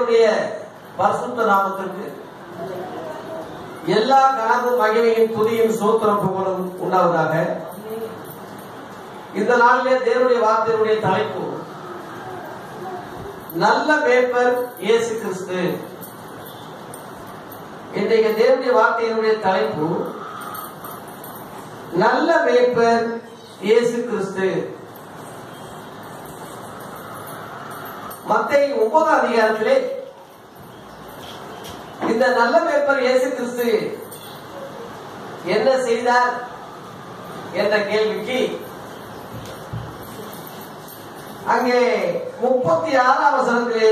தேவனுடைய பரிசுத்த நாமத்திற்கு எல்லா கனமும் மகிமையும் துதியும் சோத்திரம் புகழும் உண்டாவதாக இந்த நாளிலே தேவனுடைய வார்த்தையுடைய தலைப்பு நல்ல மேய்ப்பர் இயேசு கிறிஸ்து இன்றைக்கு தேவனுடைய வார்த்தையினுடைய தலைப்பு நல்ல மேய்ப்பர் இயேசு கிறிஸ்து மத்திய ஒன்பதாம் அதிகாரத்திலே இந்த நல்ல மேய்ப்பர் இயேசு கிறிஸ்து என்ன செய்தார் என்ற கேள்விக்கு அங்கே முப்பத்தி ஆறாம் வசனத்திலே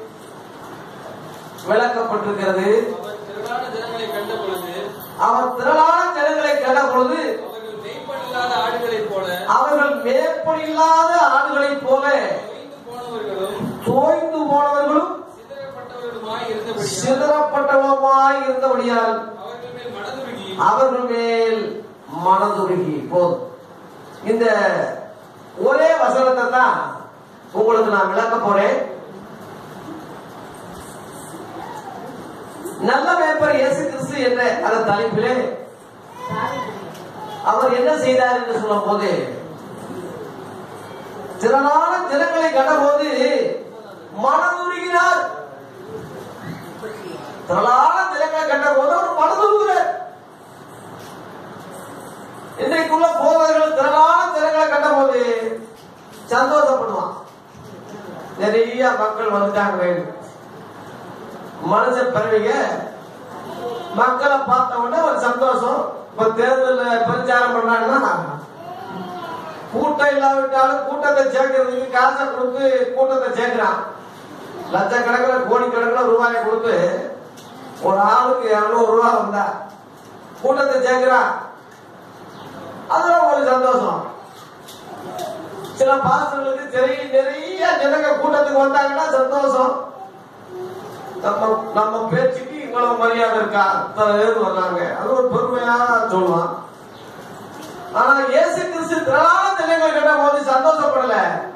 விளக்கப்பட்டிருக்கிறது அவர் திரளான ஜனங்களை கண்ட பொழுது அவர் திரளான ஜனங்களை கண்ட பொழுது அவர்கள் மெய்ப்பனில்லாத ஆடுகளைப் போல அவர்கள் மேற்படில்லாத ஆடுகளைப் போல தொய்ந்து போனவர்களும் தோய்ந்து போனவர்களும் சிதறப்பட்டவர்களுமாய் இருந்தபடியால் சிதறப்பட்டவருமாய் இருந்தபடியால் அவர்கள் மேல் மனதுருகி அவர்கள் மேல் மனதுருகி போதும் இந்த ஒரே வசனத்தை தான் உங்களுக்கு நான் விளக்க போறேன் நல்ல மேய்ப்பர் இயேசு கிறிஸ்து என்ற அந்த தலைப்பிலே அவர் என்ன செய்தார் என்று சொல்லும் போது திரளான ஜனங்களை கண்டபோது மனதுருகினார் திரளான ஜனங்களை கண்டபோது அவர் மனதுருகிறார் இன்றைக்குள்ள போதவர்கள் திரளான ஜனங்களை கண்டபோது சந்தோஷப்படுவான் நிறைய மக்கள் வந்துட்டாங்க வேண்டும் மனுஷன் பிறவிங்க மக்களை பார்த்த உடனே ஒரு சந்தோஷம் இப்ப தேர்தல் பிரச்சாரம் பண்ணாங்கன்னா கூட்டம் இல்லாவிட்டாலும் கூட்டத்தை சேர்க்கறதுக்கு காசை கொடுத்து கூட்டத்தை சேர்க்கிறான் லட்சக்கணக்கில் கோடிக்கணக்கில் ரூபாயை கொடுத்து ஒரு ஆளுக்கு இருநூறு ரூபாய் வந்தா கூட்டத்தை சேர்க்கிறான் அதுல ஒரு சந்தோஷம் சில பாஸ்டர்களுக்கு நிறைய நிறைய ஜனங்க கூட்டத்துக்கு வந்தாங்கன்னா சந்தோஷம் நம்ம நம்ம பேச்சுக்கு இவ்வளவு மரியாதை இருக்கா அத்தனை பேர் வர்றாங்க அது ஒரு பெருமையா சொல்லுவான் ஆனா இயேசு கிறிஸ்து திரளான ஜனங்கள் கண்ட போது சந்தோஷப்படல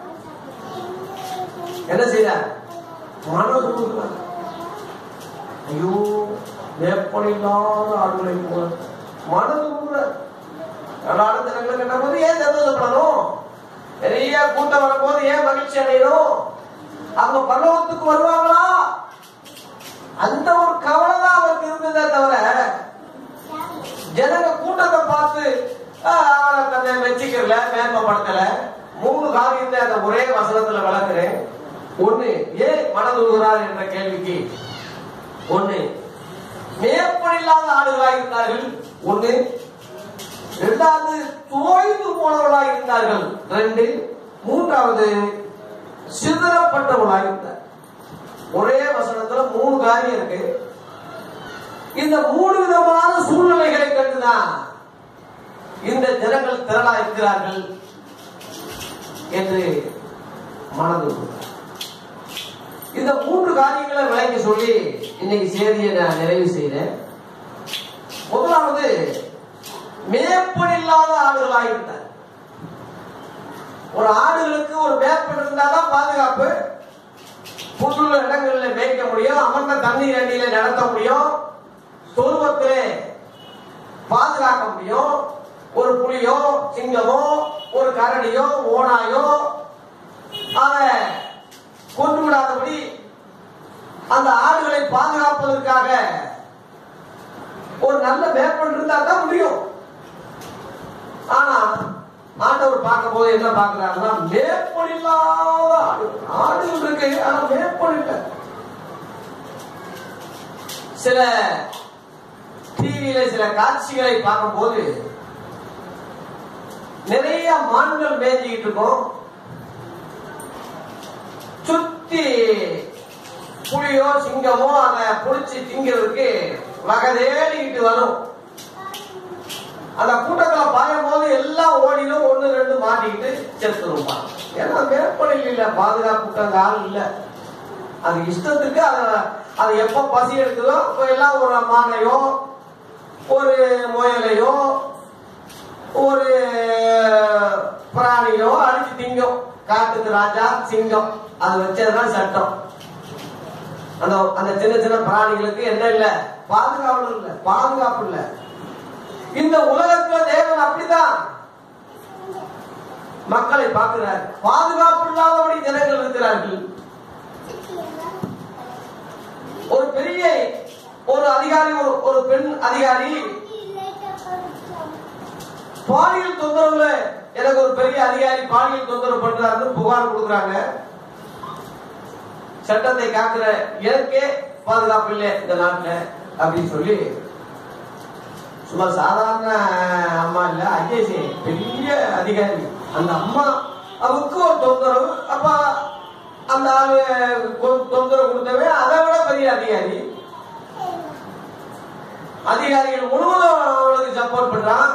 என்ன செய்ய மனது உருகுறார். ஐயோ வேப்பனை இல்லாத ஆளுகளை போல மனது உருகுறார். திரளான ஜனங்களை கண்ட போது ஏன் சந்தோஷப்படணும் நிறைய கூட்டம் வரும்போது ஏன் மகிழ்ச்சி அடையணும் அவங்க பரலோகத்துக்கு வருவாங்களா அந்த ஒரு கவலை தான் அவருக்கு இருந்ததே தவிர ஜனங்க கூட்டத்தை பார்த்து ஆஹ், அவரை தன்னை மெச்சிக்கல மேன்மைப்படுத்தல மூணு காரியத்தை அந்த ஒரே வசனத்துல விளக்குறேன் ஒண்ணு ஏன் மனதுருகிறார் என்ற கேள்விக்கு ஒண்ணு மேற்படில்லாத ஆடுகளாக இருந்தார்கள் ஒண்ணு இரண்டாவது தோய்ந்து போனவர்களாக இருந்தார்கள் ரெண்டு மூன்றாவது சிதறப்பட்டவர்களாக இருந்தார் ஒரே வசனத்துல மூணு காரியம் இருக்கு இந்த மூணு விதமான சூழ்நிலைகளை கண்டுதான் இந்த ஜனங்கள் திரளா இருக்கிறார்கள் என்று மனது கொண்டார். இந்த மூன்று காரியங்களை விளக்கி சொல்லி இன்னைக்கு செய்தியை நான் நிறைவு செய்தேன் முதலாவது மேற்படில்லாத ஆடுகளாக இருந்தார் ஒரு ஆடுகளுக்கு ஒரு மேற்படு இருந்தாதான் பாதுகாப்பு புல்லுள்ள இடங்களில் மேய்க்க முடியும் அமர்ந்த தண்ணீர் அடியில நடத்த முடியும் தொழுவத்திலே பாதுகாக்க முடியும் ஒரு புலியோ சிங்கமோ ஒரு கரடியோ ஓனாயோ அதை கொண்டு விடாதபடி அந்த ஆடுகளை பாதுகாப்பதற்காக ஒரு நல்ல மேற்பட்டு இருந்தா தான் முடியும் ஆனா ஆண்டவர் பார்க்கும் போது என்ன பார்க்கிறாருன்னா மேற்பொழி இல்லாத ஆடு ஆடுகள் இருக்கு ஆனா மேற்பொழி இல்லை சில டிவியில சில காட்சிகளை பார்க்கும்போது நிறைய மான்கள் மேய்ஞ்சிக்கிட்டு இருக்கும் சுத்தி புலியோ சிங்கமோ அதை புடிச்சு திங்கிறதுக்கு வகை தேடிக்கிட்டு வரும் அந்த கூட்டத்துல பாயும் போது எல்லாம் ஓடிடும் ஒண்ணு ரெண்டு மாட்டிக்கிட்டு செத்துருப்பான் ஏன்னா மேற்படையில் இல்ல பாதுகாப்புக்கு ஆள் இல்ல அது இஷ்டத்துக்கு அத அது எப்ப பசி எடுக்குதோ அப்ப எல்லாம் ஒரு மானையோ ஒரு முயலையோ ஒரு பிராணியோ அடிச்சு திங்கும் காட்டுக்கு ராஜா சிங்கம் அது வச்சதுதான் சட்டம் அந்த அந்த சின்ன சின்ன பிராணிகளுக்கு என்ன இல்ல பாதுகாப்பு இல்ல பாதுகாப்பு இல்ல இந்த உலகத்துல தேவன் அப்படிதான் மக்களை பார்க்கிறார் பாதுகாப்பு இல்லாதபடி ஜனங்கள் இருக்கிறார்கள் ஒரு பெரிய ஒரு அதிகாரி ஒரு ஒரு பெண் அதிகாரி பாலியல் தொந்தரவுல எனக்கு ஒரு பெரிய அதிகாரி பாலியல் தொந்தரவு பண்றாருன்னு புகார் கொடுக்குறாங்க சட்டத்தை காக்கிற எனக்கே பாதுகாப்பு இல்லை இந்த நாட்டுல அப்படின்னு சொல்லி சும்மா சாதாரண அம்மா இல்ல ஐஏசி பெரிய அதிகாரி அந்த அம்மா அவருக்கு ஒரு தொந்தரவு அப்ப அந்த ஆளு கொ- தொந்தரவு கொடுத்தவன் அதை விட பெரிய அதிகாரி அதிகாரிகள் முழுவதும் அவளுக்கு சப்போர்ட் பண்றான்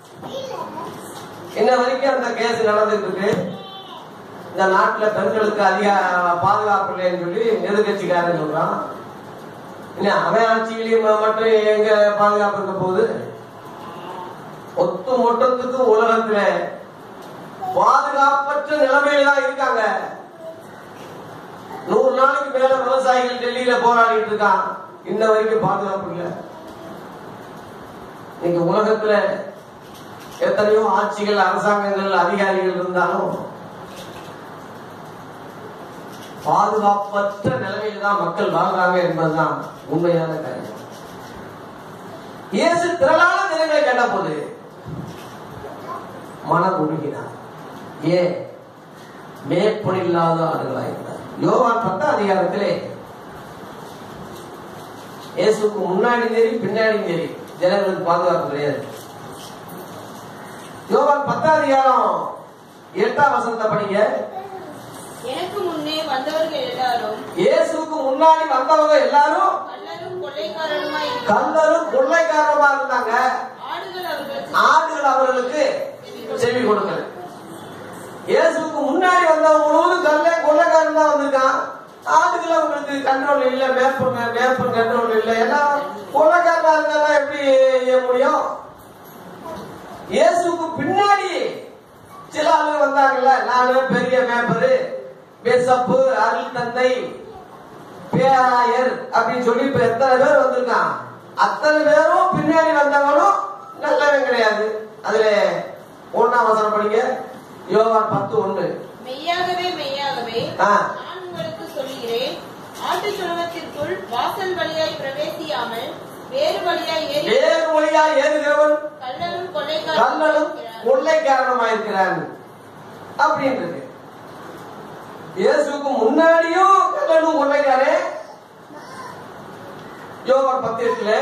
இன்ன வரைக்கும் அந்த கேஸ் நடந்துட்டு இருக்கு இந்த நாட்டுல பெண்களுக்கு அதிக பாதுகாப்பு இல்லைன்னு சொல்லி எதிர்கட்சிக்காரன் சொல்றான் இல்ல அவன் ஆட்சியிலையும் மட்டும் எங்க பாதுகாப்பு இருக்க போகுது ஒத்து மொத்தத்துக்கு உலகத்துல பாதுகாப்பற்ற நிலைமையில தான் இருக்காங்க நூறு நாளைக்கு மேல விவசாயிகள் டெல்லியில போராடிட்டு இருக்கான் இன்ன வரைக்கும் பாதுகாப்பு இல்லை இன்னைக்கு உலகத்துல எத்தனையோ ஆட்சிகள் அரசாங்கங்கள் அதிகாரிகள் இருந்தாலும் பாதுகாப்பற்ற நிலைமையில் தான் மக்கள் வாழ்றாங்க என்பதுதான் உண்மையான காரியம் இயேசு திரளான தினங்களை கேட்ட போது மனம் உருகினார் ஏன் மேற்பொழி இல்லாத ஆடுகளாயிருந்தார் யோவான் பத்த அதிகாரத்திலே இயேசுக்கு முன்னாடி சரி பின்னாடி சரி ஜனங்களுக்கு பாதுகாப்பு கிடையாது யோவான் பத்தாம் அதிகாரம் எட்டாம் வசனத்தை படிங்க எனக்கு முன்னே வந்தவர்கள் எல்லாரும் இயேசுக்கு முன்னாடி வந்தவங்க எல்லாரும் கள்ளரும் கொள்ளைக்காரருமாய் இருக்கிற கல்லரும் கொள்ளைக்காரமா இருந்தாங்க ஆடுகள் அவர்களுக்கு ஆடுகள் அவர்களுக்கு செவி கொடுக்கல இயேசுக்கு முன்னாடி வந்தவங்க முழுவதும் கல்லை கொள்ளைக்காரன் தான் வந்திருக்கான் ஆடுகள் அவங்களுக்கு கண்ட்ரோல் இல்ல மேப்பர் மேப்பர் கண்ட்ரோல் இல்ல எல்லாம் கொள்ளைக்காரனா இருந்தா எப்படி செய்ய முடியும் இயேசுக்கு பின்னாடி சில ஆளுங்க வந்தாங்கல்ல நானு பெரிய மேப்பரு பேசப்பு அருள் தந்தை பேராயர் அப்படின்னு சொல்லி இப்ப எத்தனை பேர் வந்திருக்கான் அத்தனை பேரும் பின்னாடி வந்தவனும் நல்லவன் கிடையாது அதுல ஒண்ணாம் வசனம் படிங்க யோவான் பத்து ஒண்ணு மெய்யாகவே மெய்யாகவே ஆ. நான் உங்களுக்கு சொல்கிறேன் ஆட்டு சுழவத்திற்குள் வாசல் வழியாய் பிரவேசியாமல் வேறு வழியாய் ஏறி வேறு வழியா ஏறுகிறவன் கள்ளரும் கல்லனும் கொள்ளைக்காரரும் கொள்ளை காரணமாயிருக்கிறான் அப்படின்றது இயேசுக்கு முன்னாடியும் கல்லனும் கொள்ளைக்காரே யோவான் பத்து எட்டுல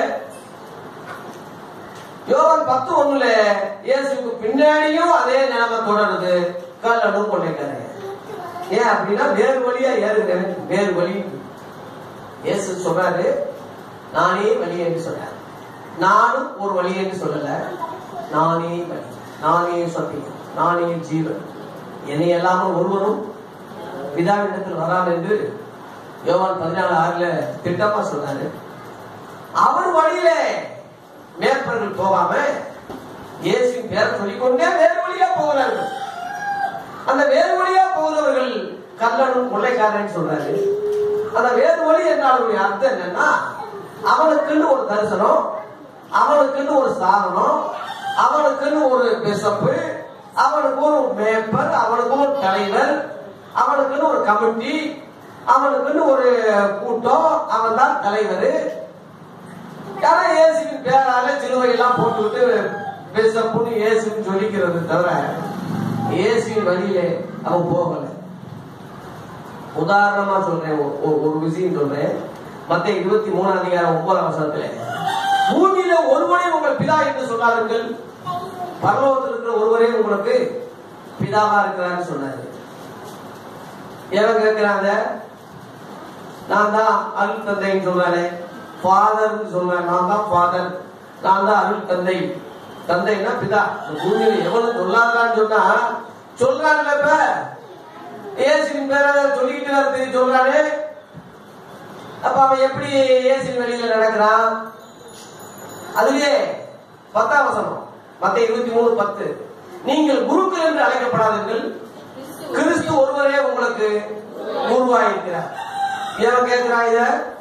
யோவான் பத்து ஒண்ணுல இயேசுக்கு பின்னாடியும் அதே நிலைமை தொடருது கல்லனும் கொள்ளைக்காரன் ஏன் அப்படின்னா வேறு வழியா ஏறுகிறேன் வேறு வழி இயேசு சொல்றாரு நானே வழி என்று சொன்னார் நானும் ஒரு வழி என்று சொல்லல நானே வழி நானே சத்தியம் நானே ஜீவன் என்னை இல்லாமல் ஒருவரும் பிதாவிடத்தில் வரான் என்று யோவான் பதினாலு ஆறுல திட்டமா சொன்னாரு அவர் வழியில மேற்பர்கள் போகாம இயேசுவின் பேரை சொல்லிக்கொண்டே வேறு வழியா போகிறார்கள் அந்த வேறு வழியா போகிறவர்கள் கல்லனும் கொள்ளைக்காரன் சொல்றாரு அந்த வேறு வழி என்றாலுடைய அர்த்தம் என்னன்னா அவனுக்குன்னு ஒரு தரிசனம் அவனுக்குன்னு ஒரு சாதனம் அவனுக்குன்னு ஒரு பிசப்பு அவனுக்கு ஒரு மேப்பர் அவனுக்கு ஒரு தலைவர் அவனுக்குன்னு ஒரு கமிட்டி அவனுக்குன்னு ஒரு கூட்டம் அவன் தான் தலைவர் யாரா இயேசுவின் பேரால சிலுவை எல்லாம் போட்டுவிட்டு பிசப்புன்னு இயேசுன்னு சொல்லிக்கிறது தவிர இயேசுவின் வழியிலே அவன் போகல உதாரணமா சொல்றேன் ஒரு- ஒரு- ஒரு விஷயம் சொல்றேன் மத்த இருபத்தி மூணாம் அதிகாரம் ஒன்பதாம் வசனத்துல பூமியில ஒருவரே உங்கள் பிதா என்று சொன்னார்கள் பரலோகத்தில் இருக்கிற ஒருவரே உங்களுக்கு பிதாவா இருக்கிறான்னு சொன்னாரு எவன் கேட்கிறாங்க நான் தான் அருள் தந்தைன்னு சொல்றானே ஃபாதர் சொல்றேன் நான் தான் ஃபாதர் நான் தான் அருள் தந்தை தந்தைன்னா பிதா இந்த பூமியில எவனும் சொல்லாதான்னு சொன்னா சொல்றான்ல இப்ப இயேசுவின் பேரை சொல்லிக்கிட்டு வர தெரியும் சொல்றானே அப்ப அவன் எப்படி இயேசுவின் வழியில நடக்கிறான் அதுலயே பத்தாம் வசனம் மத்த இருபத்தி மூணு பத்து நீங்கள் குருக்கள் என்று அழைக்கப்படாதீர்கள் கிறிஸ்து கிறிஸ்து ஒருவரே உங்களுக்கு குருவாயிருக்கிறார் எவன் கேட்கிறான் இத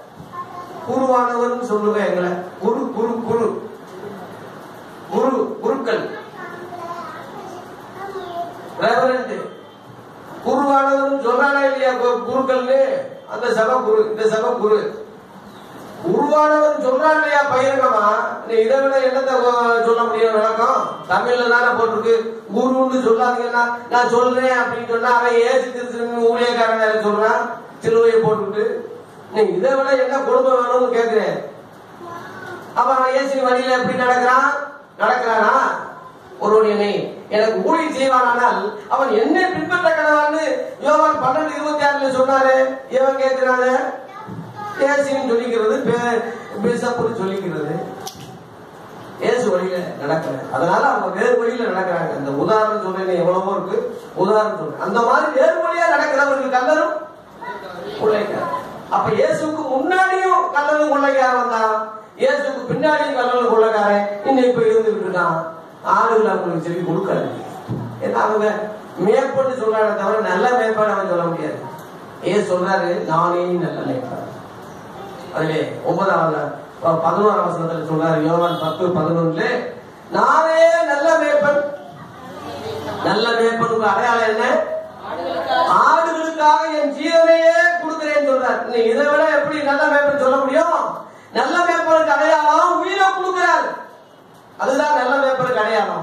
குருவானவர்னு சொல்லுவேன் எங்களை குரு குரு குரு குரு குருக்கள் ரெவரண்ட் குருவானவர்னு சொல்றானா இல்லையா கு- குருக்கள்னு அந்த சபை குரு இந்த சபை குரு உருவானவன் சொல்றான் இல்லையா பகிரங்கமா நீ இதை விட என்னத்தை அஹ், சொல்ல முடியும் விளக்கம் தமிழ்ல தானே போட்டிருக்கு குருன்னு சொல்லாதீங்கன்னா நான் சொல்றேன் அப்படின்னு சொன்னா அவன் ஏசு கிறிஸ்துவின் ஊழியக்காரன் வேற சொல்றான் சிலுவையை போட்டுக்கிட்டு நீ இதை விட என்ன கொடுமை வேணும்னு கேக்குறேன் அப்ப அவன் இயேசு வழியில எப்படி நடக்கிறான் நடக்கிறானா ஒருவன் என்னை எனக்கு ஊழி செய்வானானால் அவன் என்னை பின்பற்ற கடவான்னு யோவான் பன்னெண்டு இருபத்தி ஆறுல சொன்னாரு இவன் கேட்கிறானு இயேசுன்னு சொல்லிக்கிறது பே- பிஷப்னு சொல்லிக்கிறது இயேசு வழியில நடக்கிறேன் அதனால அவங்க வேறு வழியில நடக்கிறாங்க இந்த உதாரணம் சொல்றேன் எவ்வளவோ இருக்கு உதாரணம் சொல்றேன் அந்த மாதிரி வேறு வழியா நடக்கிறவர்கள் கல்லரும் கொள்ளைக்காரன் அப்ப இயேசுக்கு முன்னாடியும் கல்லரும் கொள்ளைக்காரன் வந்தான் இயேசுக்கு பின்னாடியும் கல்லரும் கொள்ளைக்காரன் இன்னும் இப்ப இருந்துகிட்டு இருக்கான் ஆளுகள் அவங்களுக்கு சொல்லி கொடுக்காது ஏன்னா அவங்க மேற்பட்டு சொல்றாங்க தவிர நல்ல மேற்பாடு அவன் சொல்ல முடியாது ஏன் சொல்றாரு நானே நல்ல மேற்பாடு அதிலே ஒன்பதாவது ப- பதினோராம் வசனத்துல சொல்றாரு யோவான் பத்து பதினொன்றுல நானே நல்ல மேய்ப்பன் நல்ல மேய்ப்பனுக்கு அடையாளம் என்ன ஆடுகளுக்காக ஆடுகளுக்காக என் ஜீவனையே கொடுக்கிறேன்னு சொல்றார் நீ இதை விட எப்படி நல்ல மேய்ப்பன் சொல்ல முடியும் நல்ல மேய்ப்பனுக்கு அடையாளம் உயிரை கொடுக்கிறார் அதுதான் நல்ல மேய்ப்பனுக்கு அடையாளம்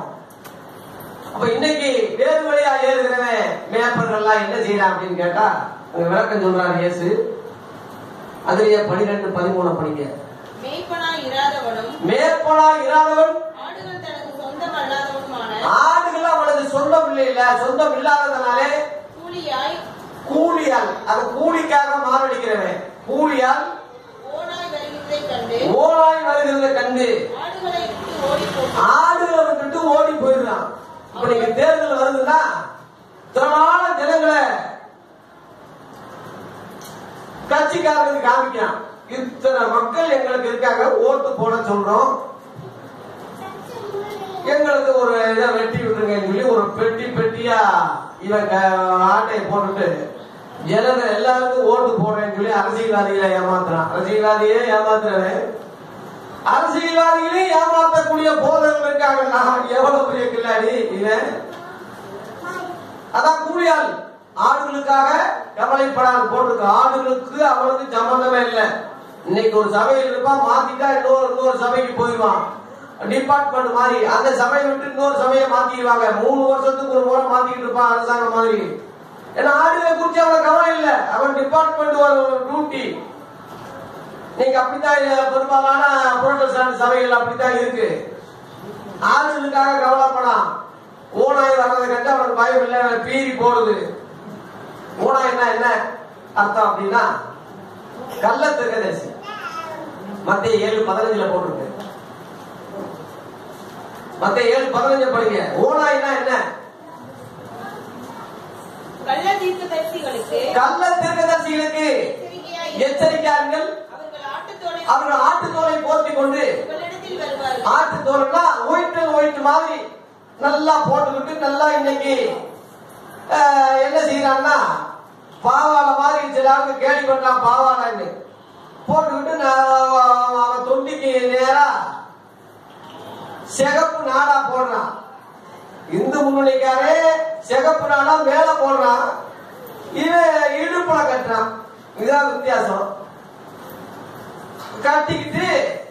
அப்ப இன்னைக்கு வேறு வழியா ஏறுகிறவன் மேய்ப்பர்கள்லாம் என்ன செய்யறான் அப்படின்னு கேட்டா அங்க விளக்கம் சொல்றாரு இயேசு அதுலயே பனிரெண்டு பதிமூணு படிங்க மேய்ப்பனாய் இராதவனும் மேற்பனா இராதவன் ஆடுகள் தனக்கு சொந்தம் அல்லாதவனுமான ஆடுகள் அவனது சொந்தம் இல்லை இல்ல சொந்தம் இல்லாததுனாலே கூலியாய் கூலியால் அது கூலிக்காக மாரடிக்கிறவன் கூலியால் ஓனாய் வருகிறதை கண்டு ஓனாய் வருகிறத கண்டு ஆடுகளை விட்டு ஓடி போகும் ஆடுகளை விட்டுட்டு ஓடி போயிடுறான் இப்ப நீங்க தேர்தல் வருதுன்னா திரளான ஜனங்களை கட்சிக்காரனுக்கு காமிக்கிறான் இத்தனை மக்கள் எங்களுக்கு இருக்காங்க ஓட்டு போட சொல்றோம் எங்களுக்கு ஒரு இதை வெட்டி விட்டுருங்கன்னு சொல்லி ஒரு பெட்டி பெட்டியா இவன் க- ஆட்டையை போட்டுட்டு ஜனங்க எல்லாருக்கும் ஓட்டு போடுறேன்னு சொல்லி அரசியல்வாதிகளை ஏமாத்துறான் அரசியல்வாதியே ஏமாத்துறவன் அரசியல்வாதிகளையும் ஏமாற்றக்கூடிய போதர்கள் இருக்காங்கன்னா எவ்வளவு பெரிய கில்லாடி இவன் அதான் கூலியாள் ஆடுகளுக்காக கவலைப்படாது போட்டிருக்கு ஆடுகளுக்கு அவனுக்கு சம்பந்தமே இல்லை இன்னைக்கு ஒரு சபையில் இருப்பான் மாத்திட்டா இன்னொரு இன்னொரு சபைக்கு போயிடுவான் டிபார்ட்மெண்ட் மாதிரி அந்த சபையை விட்டு இன்னொரு சபையை மாத்திடுவாங்க மூணு வருஷத்துக்கு ஒரு முறை மாத்திட்டு இருப்பான் அரசாங்கம் மாதிரி ஏன்னா ஆடுகளை குறிச்சு அவனுக்கு கவலை இல்லை அவன் டிபார்ட்மெண்ட் ஒரு டியூட்டி நீங்க அப்படித்தான் இது பெரும்பாலான புரோட்டஸ்டாண்ட் சபைகள் அப்படித்தான் இருக்கு ஆளுகளுக்காக கவலைப்படாம் ஓனாய் வர்றதை கண்டு அவனுக்கு பயம் இல்லை அவன் பீறி போடுது ஓனாய்னா என்ன அர்த்தம் அப்படின்னா கள்ள திருக்கதரிசி மத்திய ஏழு பதினஞ்சுல போட்டிருக்கு மத்திய ஏழு பதினஞ்சு படிங்க ஓனாய்னா என்ன கள்ள தீர்க்கதரிசிகளுக்கு கள்ள திருக்கதரிசிகளுக்கு எச்சரிக்கையாய் எச்சரிக்கையார்கள் அவர்கள் ஆட்டுத்தோலை அவர்கள் ஆட்டுத்தோலை போர்த்தி கொண்டு உங்களிடத்தில் வருவார்கள் ஆட்டு தோல்னா ஒயிட் ஒயிட் மாதிரி நல்லா போட்டுக்கிட்டு நல்லா இன்னைக்கு அஹ், என்ன செய்யறான்னா பாவாடை மாதிரி சில ஆளுங்க கேள்வி பண்ணலாம் பாவாடைன்னு போட்டுக்கிட்டு நான் அவன் தொண்டிக்கு நேரா சிகப்பு நாடா போடுறான் இந்து முன்னணிக்காரே சிகப்பு நாடா மேல போடுறான் இவன் இடுப்புல கட்டுறான் இதுதான் வித்தியாசம் கட்டிக்கிட்டு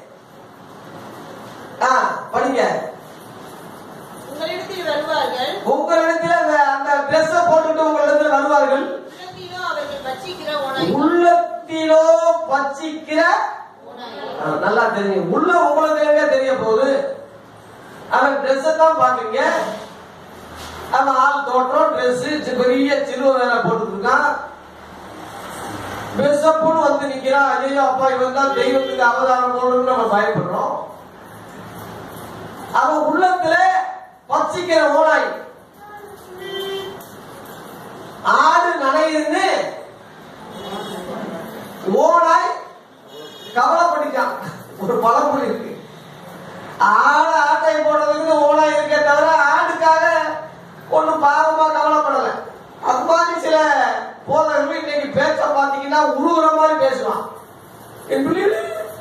ஆ, படிங்க உங்களிடத்தில் வருவார்கள் உங்களிடத்தில் அந்த அந்த ட்ரெஸ் போட்டுட்டு உங்களிடத்தில் வருவார்கள் உள்ளத்திலோ அவர்கள் பட்சிக்கிற ஓனாய் உள்ளத்திலோ பச்சிக்கிற ஓனாய் ஆ, நல்லா தெரியும் உள்ள உங்களுக்கு எங்க தெரிய போகுது அவன் ட்ரெஸ் தான் பாக்குறீங்க அவன் ஆள் தோற்றம் ட்ரெஸ் பெரிய சிலுவ வேலை போட்டுட்டு இருக்கான் பிஷப்புன்னு வந்து நிக்கிறான் ஐயோ அப்பா இவன் தான் தெய்வத்துக்கு அவதாரம் போடணும்னு நம்ம பயப்படுறோம் அவன் உள்ளத்துல பச்சிக்கிற ஓனாய் ஆடு நனையுதுன்னு ஓனாய் கவலைப்பட்டுச்சான் ஒரு பழமொழி இருக்கு ஆடு ஆட்டை போடுறதுக்கு ஓனாய் இருக்கே தவிர ஆடுக்காக ஒண்ணும் பாவமா கவலைப்படல அது மாதிரி சில போதகர்கள் இன்னைக்கு பேச்ச பாத்தீங்கன்னா உருவுற மாதிரி பேசுவான் இப்படி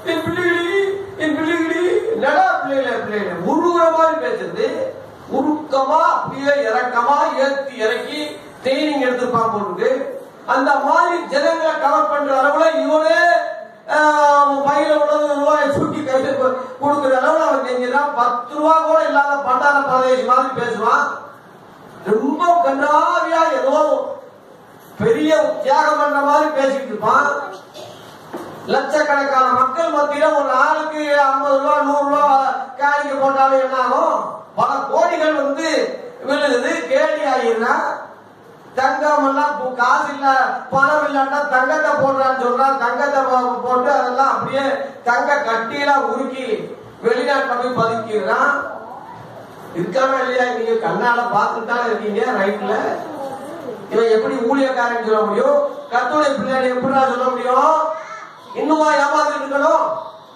ஊக்கமா அப்படியே இறக்கமா ஏத்தி இறக்கி ட்ரைனிங் எடுத்துப்பான் போட்டுருக்கு அந்த மாதிரி ஜனங்களை கவர் பண்ற அளவுல இவனே ஆஹ், பையில உள்ளது ரூபாயை சுட்டி கையில கொ- கொடுக்குற அளவுல அவன் செஞ்சிடறான் பத்து ரூபா கூட இல்லாத பண்டார பிரதேசி மாதிரி பேசுவான் ரொம்ப கண்ணாவியா ஏதோ பெரிய தியாகம் பண்ற மாதிரி பேசிட்டு இருப்பான் லட்சக்கணக்கான மக்கள் மத்தியில ஒரு ஆளுக்கு ஐம்பது ரூபா நூறு ரூபா காணிக்க போட்டாலும் என்ன ஆகும் பல கோடிகள் வந்து விழுகுது கேடி ஆகிடுறா தங்கம் எல்லாம் பு- காசு இல்ல பணம் இல்லாட்டா தங்கத்தை போடுறான்னு சொல்றான் தங்கத்தை போ- போட்டு அதெல்லாம் அப்படியே தங்க கட்டியெல்லாம் உருக்கி வெளிநாட்டுல போய் பதுக்கிடுறான் இருக்கானா இல்லையா நீங்க கண்ணால பார்த்துட்டு தான் இருக்கீங்க ரைட்ல இவன் எப்படி ஊழியக்காரன் சொல்ல முடியும் கத்தோடைய பிள்ளைகளை எப்படிடா சொல்ல முடியும் இன்னுமா ஏமாத்திட்டு இருக்கணும்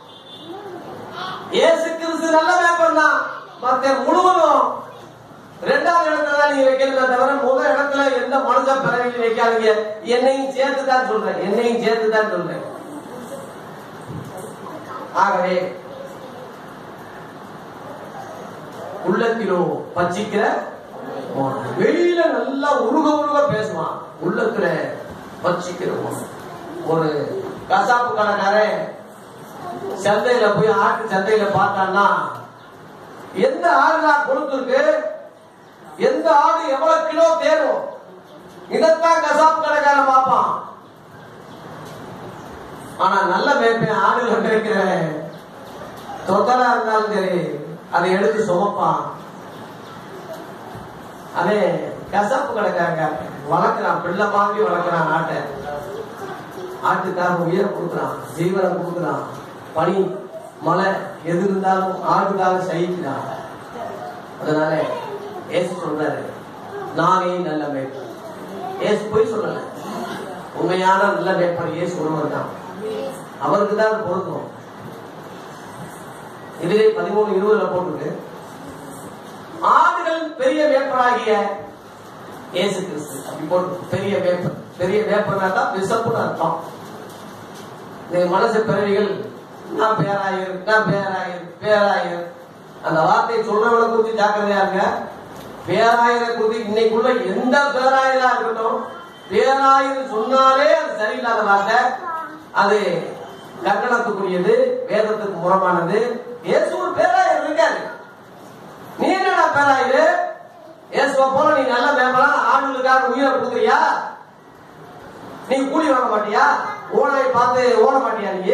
இயேசு கிறிஸ்து நல்ல மேப்பர் தான் மத்த முழுவதும் ரெண்டாவது இடத்துல தான் நீங்க வைக்கிறத தவிர முதல் இடத்துல எந்த மனுஷ பிறவிலையும் வைக்காதீங்க என்னையும் சேர்த்து தான் சொல்றேன் என்னையும் சேர்த்து தான் சொல்றேன் ஆகவே உள்ளத்திலோ பச்சிக்கிற மோனம். வெளியில நல்லா உருக உருக பேசுவான் உள்ளத்துல பச்சிக்கிற மோனம். ஒரு கசாப்பு கடைக்காரன் சந்தையில போய் ஆட்டு சந்தையில பார்த்தான்னா எந்த ஆடுனா கொடுத்துருக்கு எந்த ஆடு எவ்வளவு கிலோ தேரும் இதைத்தான் கசாப்பு கடைக்காரன் பார்ப்பான் ஆனா நல்ல மேய்ப்பேன் ஆடுகள் கிடைக்கிற தொத்தலா இருந்தாலும் சரி அதை எடுத்து சுமப்பான் அதே கசப்பு கிடக்காங்க வளர்க்குறான் பிள்ளை மாதிரி வளர்க்குறான் ஆட்டை ஆட்டுக்காக உயிரை கொடுக்குறான் ஜீவனை கொடுக்குறான் பனி மழை எது இருந்தாலும் ஆட்டுக்காக சகிக்கிறான் அதனால ஏசு சொல்றாரு நானே நல்ல மேய்ப்பன் ஏசு போய் சொல்லல உண்மையான நல்ல மேய்ப்பன் ஏசு ஒருவர் தான் அவருக்கு தான் பொருத்தம் இதிலே பதிமூணு இருபதுல போட்டுருக்கு ஆடுகள் பெரிய வேப்பராகிய இயேசு கிறிஸ்து அப்படி போட்டு பெரிய வேப்பர் பெரிய வேப்பர்னா தான் பிசப்புன்னு அர்த்தம் இந்த மனசு பிறவிகள் நான் பேராயர் நான் பேராயர் பேராயர் அந்த வார்த்தையை சொல்றவனை குறித்து ஜாக்கிரதையா இருங்க பேராயரை குறித்து இன்னைக்குள்ள எந்த பேராயரா இருக்கட்டும் பேராயர் சொன்னாலே அது சரியில்லாத வார்த்தை அது கட்டணத்துக்குரியது வேதத்துக்கு முரமானது இயேசு ஒரு பேராயர் இருக்காரு நீ என்னடா பேராயரு இயேசுவ போல நீ நல்ல மேம்பலாம் ஆண்களுக்காக உயிரை கொடுக்குறியா நீ கூலி வாங்க மாட்டியா ஓனாய் பார்த்து ஓட மாட்டியா நீ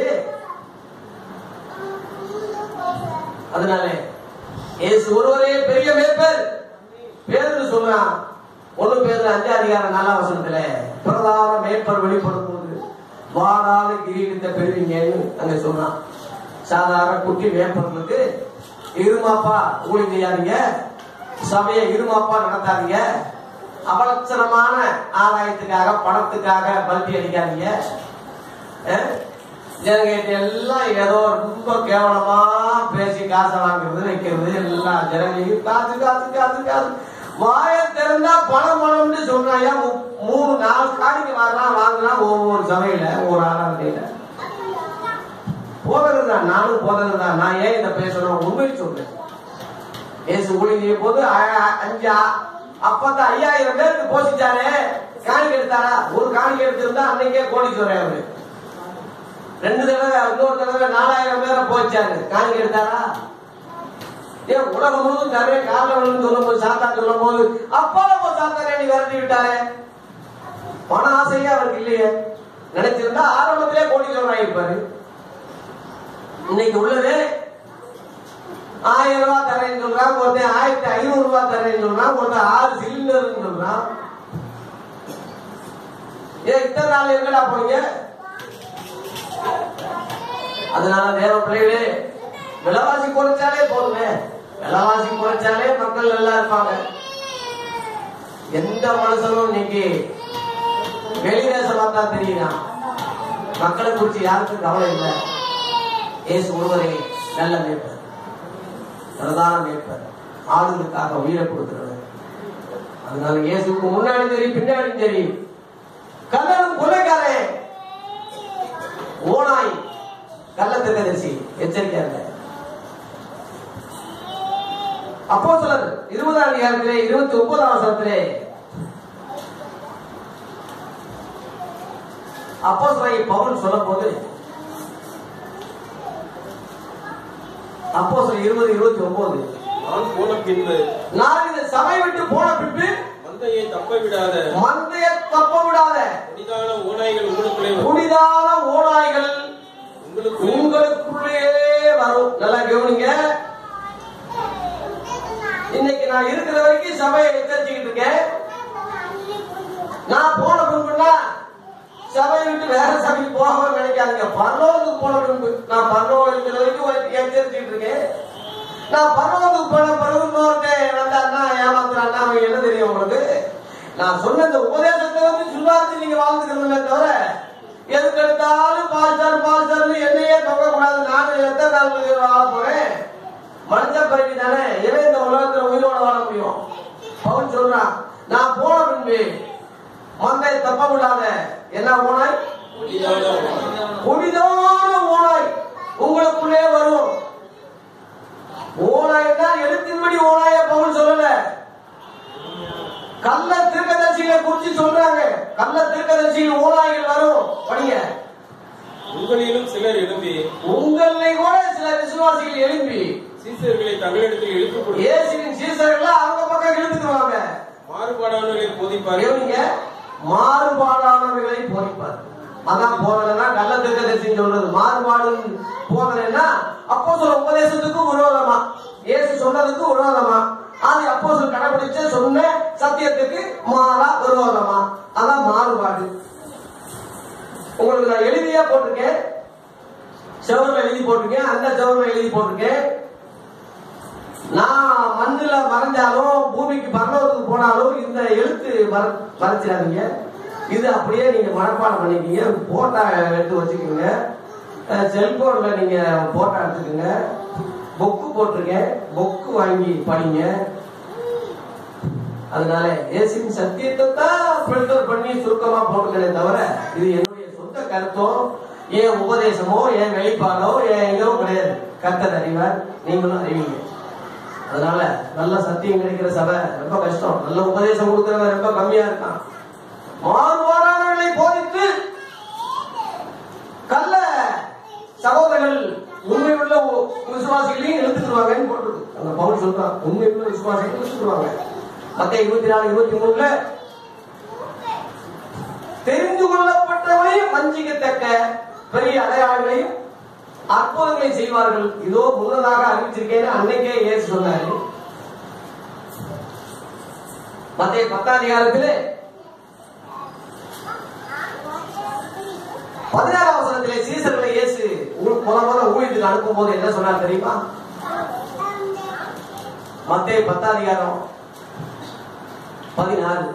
அதனால இயேசு ஒருவரே பெரிய மேய்ப்பர் பேருந்து சொல்றான் ஒண்ணு பேர் அஞ்சு அதிகாரம் நாலாம் வசனத்துல பிரதான மேய்ப்பர் வெளிப்படும் போது வாடாத கிரீடத்தை பெறுவீங்கன்னு அங்க சொல்றான் சாதாரண குட்டி வேப்பர்களுக்கு இருமாப்பா ஊழி செய்யாதீங்க சபையை இருமாப்பா நடத்தாதீங்க அபலட்சணமான ஆதாயத்துக்காக பணத்துக்காக பல்டி அடிக்காதீங்க அஹ்? ஜனங்கிட்ட எல்லாம் ஏதோ ரொம்ப கேவலமா பேசி காசை வாங்குறது வைக்கிறது எல்லாம் ஜனங்களையும் காசு காசு காசு காசு வாய திறந்தா பணம் பணம்னு சொல்றாங்க மூ- மூணு நாலு காணிக்கு வரலாம் வாங்கலாம் ஒவ்வொரு சபையில ஒரு ஆராதனையில போதகர் தான் நானும் போதகர் தான் நான் ஏன் இதை பேசணும் உண்மையை சொல்றேன் ஏசு ஊழிய போது அ- அ- அஞ்சு அ- அப்பத்த ஐயாயிரம் பேருக்கு போஷிச்சாரே காணிக்கை எடுத்தாரா ஒரு காணிக்கை எடுத்திருந்தா அன்னைக்கே கோடீஸ்வரன் அவரு ரெண்டு தடவை இன்னொரு தடவை நாலாயிரம் பேரை போச்சாரு காணிக்கை எடுத்தாரா ஏன் உலகம் முழுவதும் தரவே காரணம் சொல்லும் போது சாத்தா சொல்லும் போது அப்பால போ சாத்தானே நீ விரட்டி விட்டாரே பண ஆசையே அவருக்கு இல்லையே நினைச்சிருந்தா ஆரம்பத்திலே கோடீஸ்வரன் ஆயிருப்பாரு இன்னைக்கு உள்ளது ஆயிரம் ரூபாய் தரேன்னு சொல்றான் ஒருத்தன் ஆயிரத்தி ஐநூறு ரூபாய் தரேன்னு சொல்றான் ஒருத்தன் ஆறு சிலிண்டர்னு சொல்றான் ஏன் இத்தனை நாள் எங்கடா போனீங்க அதனால தேவ பிள்ளைகளே விலைவாசி குறைச்சாலே போதுமே விலைவாசி குறைச்சாலே மக்கள் நல்லா இருப்பாங்க எந்த மனுஷனும் இன்னைக்கு வெளிதேசமா தான் தெரியுறான் மக்களை குறிச்சு யாருக்கும் கவலை இல்லை இயேசு ஒருவரே நல்ல மேய்ப்பர் பிரதான மேய்ப்பர் ஆளுங்களுக்காக உயிரை கொடுக்கிறவர் அதனால இயேசுக்கு முன்னாடி சரி பின்னாடி சரி கல்லனும் கொலைக்காரன் ஓனாய் கள்ளத்திற்கதரிசி எச்சரிக்கையா இருங்க அப்போ சிலர் இருபதாம் அதிகாரத்திலே இருபத்தி ஒன்பதாம் வசனத்திலே அப்போ பவுல் சொல்லும் போது அப்போ இருபது இருபத்தி ஒன்பது நான் போன பின்பு நான் இந்த சபை விட்டு போன பின்பு மந்தையை தப்ப விடாத மந்தைய தப்ப விடாத புதிதான ஓநாய்கள் உங்களுக்குள்ளே வரும். புனிதான ஓநாய்கள் உங்களுக்கு உங்களுக்குள்ளே வரும் நல்லா கவனிங்க இன்னைக்கு நான் இருக்கிற வரைக்கும் சபையை எச்சரிச்சுக்கிட்டு இருக்கேன் நான் போன பின்புனா சபையை விட்டு வேற சபைக்கு போக நினைக்காதீங்க பரலோகத்துக்கு போன பின்பு நான் பரலோகம் இருக்கிற வரைக்கும் ஒரு எச்சரிச்சுக்கிட்டு இருக்கேன் நான் பரலோகத்துக்கு போன பிறகு இன்னொருத்தன் வந்து அண்ணா ஏமாத்துறான்னா அவன் என்ன தெரியும் உங்களுக்கு நான் சொன்ன இந்த உபதேசத்தை வந்து சுல்லாச்சு நீங்க வாழ்ந்துக்கிறதுமே தவிர எதுக்கு எடுத்தாலும் பாஸ்டர் பாஸ்டர்னு என்னையே தொங்க கூடாது நான் எத்தனை நாள் வாழ போறேன் மனுஷ பிறகு தானே இவன் இந்த உலகத்துல உயிரோட வாழ முடியும் பவுன் சொல்றான் நான் போன பின்பு மந்தை தப்ப விடாத என்ன ஓனாய் புதிதான ஓநாய். புனிதான ஓனாய் உங்களுக்குள்ளே வரும் ஓனாய்னா எழுத்தின்படி ஓனாய பவுல் சொல்லல கள்ள திருக்கதர்சிகளை குறிச்சு சொல்றாங்க கள்ள திருக்கதர்சியில் ஓனாய்கள் வரும் படிங்க உங்களிலும் சிலர் எழும்பி உங்களை கூட சில விசுவாசிகள் எழுப்பி சீசர்களை தமிழிடத்தில் எழுப்பிக் கொடு இயேசுவின் சீசர்கள் அவங்க பக்கம் இழுத்துக்குவாங்க மாறுபாடானவர்களை போதிப்பார்கள் கவனிங்க மாறுபாடானவர்களை போதிப்பார் அதான் போதனைனா நல்ல திருக்கதர்சின்னு சொல்றது மாறுபாடு போதனைன்னா அப்போ சொல்ல உபதேசத்துக்கு விரோதமா இயேசு சொன்னதுக்கு விரோதமா அது அப்போ சொல் கடைபிடிச்ச சொன்ன சத்தியத்துக்கு மாறா விரோதமா அதான் மாறுபாடு உங்களுக்கு நான் எழுதியா போட்டிருக்கேன் செவரில் எழுதி போட்டிருக்கேன் அந்த செவரில் எழுதி போட்டிருக்கேன் நான் மண்ணுல மறைஞ்சாலும் பூமிக்கு பரலோகத்துக்கு போனாலும் இந்த எழுத்து மற- மறைச்சிடாதீங்க இது அப்படியே நீங்க மனப்பாடம் பண்ணிக்கீங்க போட்டா எடுத்து வச்சுக்கோங்க அஹ் செல்போன்ல நீங்க போட்டா எடுத்துக்கோங்க புக்கு போட்டிருக்கேன் புக்கு வாங்கி படிங்க அதனால இயேசுவின் சத்தியத்தை தான் ஃபில்டர் பண்ணி சுருக்கமா போட்டுக்கிறேன் தவிர இது என்னுடைய சொந்த கருத்தோ என் உபதேசமோ என் வெளிப்பாடோ என் எங்கோ கிடையாது கர்த்தர் அறிவார் நீங்களும் அறிவீங்க அதனால நல்ல சத்தியம் கிடைக்கிற சபை ரொம்ப கஷ்டம் நல்ல உபதேசம் கொடுக்கறவன் ரொம்ப கம்மியா இருக்கான் மாறுபாடானவர்களை போதித்து கள்ள சகோதரர்கள் உண்மை உள்ள உ- விசுவாசிகளையும் இழுத்துக்குருவாங்கன்னு போட்டிருக்கு அந்த பவுல் சொல்றான் உண்மை உள்ள விசுவாசிகள் இழுத்துக்குருவாங்க மத்த இருபத்தி நாலு இருபத்தி மூணுல தெரிந்து கொள்ளப்பட்டவனையும் வஞ்சிக்கத்தக்க பெரிய அடையாளங்களையும் அற்புதங்களை செய்வார்கள் இதோ முன்னதாக அறிவிச்சிருக்கேன்னு அன்னைக்கே இயேசு சொன்னாரு மத்திய பத்தாம் அதிகாரத்திலே பதினாறாம் வசனத்திலே சீசர்களை இயேசு ஊ- முத முத ஊழியத்துக்கு அனுப்பும் போது என்ன சொன்னார் தெரியுமா மத்திய பத்தாம் அதிகாரம் பதினாறு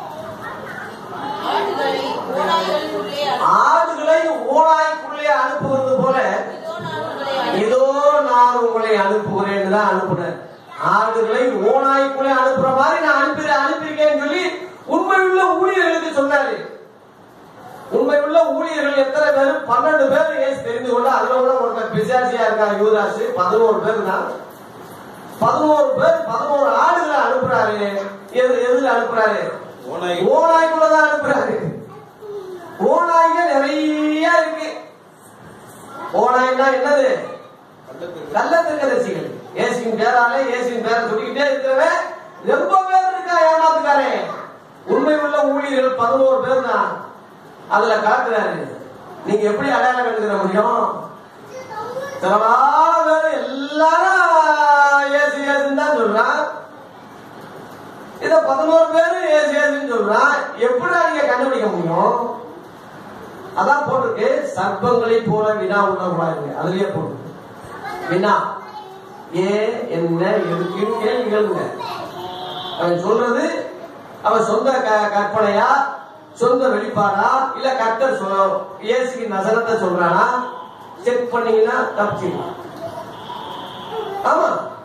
ஆடுகளை ஓநாய்களுக்குள்ளே ஆடுகளை ஓனாய்க்குள்ளே அனுப்புவது போல இதோ நான் உங்களை இதோ நான் உங்களை அனுப்புகிறேன். அனுப்புகிறேன்னு தான் அனுப்புனேன் ஆடுகளை ஓனாய்க்குள்ளே அனுப்புற மாதிரி நான் அனுப்பி அனுப்பியிருக்கேன்னு சொல்லி உண்மையுள்ள ஊழியர்களுக்கு சொன்னாரு உண்மையுள்ள ஊழியர்கள் எத்தனை பேர் பன்னெண்டு பேர் ஏசு தெரிந்து கொண்டு அதுல கூட ஒருத்தர் பிசாசியா இருக்கான் யூதாசு பதினோரு பேர் தான் பதினோரு பேர் பதினோரு ஆடுகளை அனுப்புறாரு எது எதுல அனுப்புறாரு ஓநாய் ஓநாய்க்குள்ளதான் அனுப்புறாரு ஓநாய்கள் நிறைய இருக்கு ஓநாய்னா என்னது கள்ளத்திற்கு கள்ளத்திற்கதரிசிகள் இயேசுவின் பேராலே இயேசுவின் பேரை சொல்லிக்கிட்டே இருக்கிறவன் ரொம்ப பேர் இருக்கா ஏமாத்துக்காரன் உண்மை உள்ள ஊழியர்கள் பதினோரு பேர் தான் அதுல காட்டுறாரு நீங்க எப்படி அடையாளம் கண்டுக்கிற முடியும் திரளான பேர் எல்லாரும் இயேசு இயேசுன்னு தான் சொல்றான் இத பதினோரு பேரு ஏசு ஏசுன்னு சொல்றான் எப்படி நீங்க கண்டுபிடிக்க முடியும் அதான் போட்டிருக்கு சர்ப்பங்களை போல வினா உணர்வாங்க அதுலயே போட்டிருக்கு வினா ஏன் என்ன எதுக்குன்னு கேள்விகளுங்க அவன் சொல்றது அவன் சொந்த க- கற்பனையா சொந்த வெளிப்பாடா இல்ல கர்த்தர் சொல்ல இயேசுக்கு நசனத்தை சொல்றானா செக் பண்ணீங்கன்னா தப்பிச்சிடலாம் ஆமா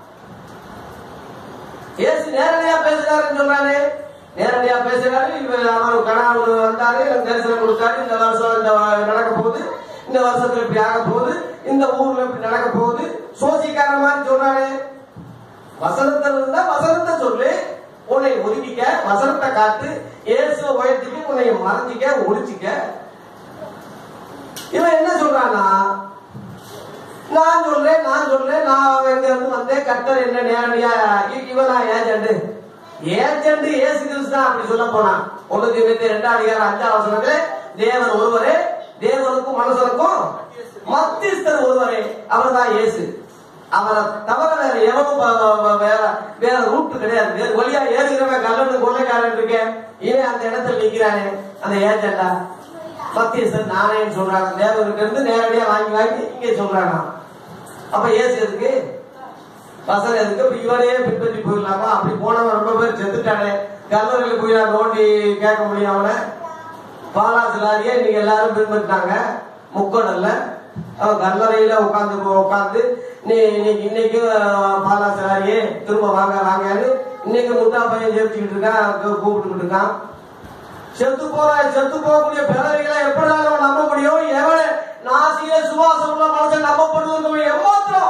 இயேசு நேரடியா பேசுறாருன்னு சொல்றானே நேரடியா பேசுறாரு இவர் அவர் கணவர் வந்தாரு எனக்கு தரிசனம் கொடுத்தாரு இந்த வருஷம் இந்த வ- நடக்க போகுது இந்த வருஷத்துல இப்படி ஆக போகுது இந்த ஊர்ல இப்படி நடக்க போகுது சோசிக்கார மாதிரி சொல்றாரு வசனத்துல இருந்தா வசனத்தை சொல்லு உன்னை ஒதுக்கிக்க வசனத்தை காட்டு இயேசுவை உயர்த்திக்க உன்னை மறைஞ்சிக்க ஒழிச்சிக்க இவன் என்ன சொல்றானா நான் சொல்றேன் நான் சொல்றேன் நான் எங்க இருந்து வந்தேன் கர்த்தர் என்ன நேரடியா இ- இவனா ஏஜென்ட் ஏஜென்ட் இயேசு கிறிஸ்து தான் அப்படி சொல்ல போனான் ஒண்ணு தீவிரத்தி ரெண்டாம் அதிகாரம் அஞ்சாம் வசனத்துல தேவன் ஒருவரே தேவனுக்கும் மனுஷனுக்கும் மத்தியஸ்தர் ஒருவரே அவர்தான் இயேசு அவரை தவிர வேற எவனும் ப- ப- ப- வேற வேற ரூட் கிடையாது வேற வழியா ஏறுகிறவன் கல்லணு கொள்ளைக்காரன் இருக்கேன் இவன் அந்த இடத்துல நிக்கிறானே அந்த ஏஜெண்டா மத்தியஸ்தர் நானேன்னு சொல்றாங்க தேவனுக்கு இருந்து நேரடியா வாங்கி வாங்கி இங்கே சொல்றாங்க அப்ப ஏசு எதுக்கு வசனம் எதுக்கு இப்ப இவனே பின்பற்றி போயிடலாமா அப்படி போனவன் ரொம்ப பேர் செத்துட்டானே கல்லூரியில் போய் நான் நோண்டி கேட்க முடியும் அவனை பாலாசிலாரியே இன்னைக்கு எல்லாரும் பின்பற்றினாங்க முக்கடல்ல அவன் கல்லறையில உட்காந்து உட்காந்து நீ இன்னைக்கு இன்னைக்கு பாலாசிலாரியே திரும்ப வாங்க வாங்கன்னு இன்னைக்கு முட்டா பையன் ஜெபிச்சுக்கிட்டு இருக்கான் கூ- கூப்பிட்டுக்கிட்டு இருக்கான் செத்து போற செத்து போகக்கூடிய பிறவைகளை எப்படி நம்ம நம்ப முடியும் எவன் நாசிய சுவாசம் உள்ள மனுஷன் நம்பப்படுவது எம்மாத்திரம்